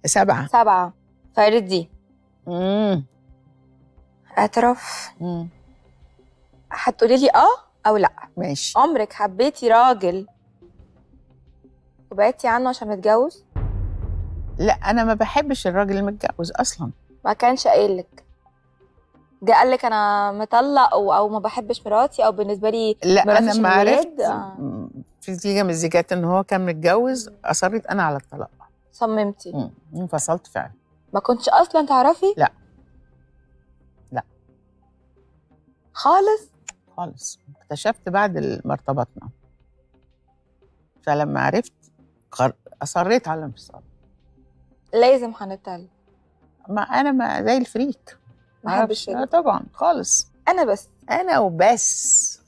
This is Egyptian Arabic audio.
سبعة سبعة فردي امم اعتراف امم هتقولي لي اه او لا ماشي عمرك حبيتي راجل وبعدتي عنه عشان متجوز لا انا ما بحبش الراجل المتجوز اصلا ما كانش قايل لك جه قال لك انا مطلق او او ما بحبش مراتي او بالنسبه لي لا مراتي انا عشان ما الولاد؟ عرفت آه. مم، في زيجة من الزيجات ان هو كان متجوز اصريت انا على الطلاق صممتي مم، انفصلت فعلا ما كنتش اصلا تعرفي لا. لا. خالص خالص اكتشفت بعد ما ارتبطنا فلما عرفت قر- اصريت على الانفصال لازم هنتكلم ما انا ما زي الفريك ما بحبش معرفش. آه كده. طبعا خالص انا بس انا وبس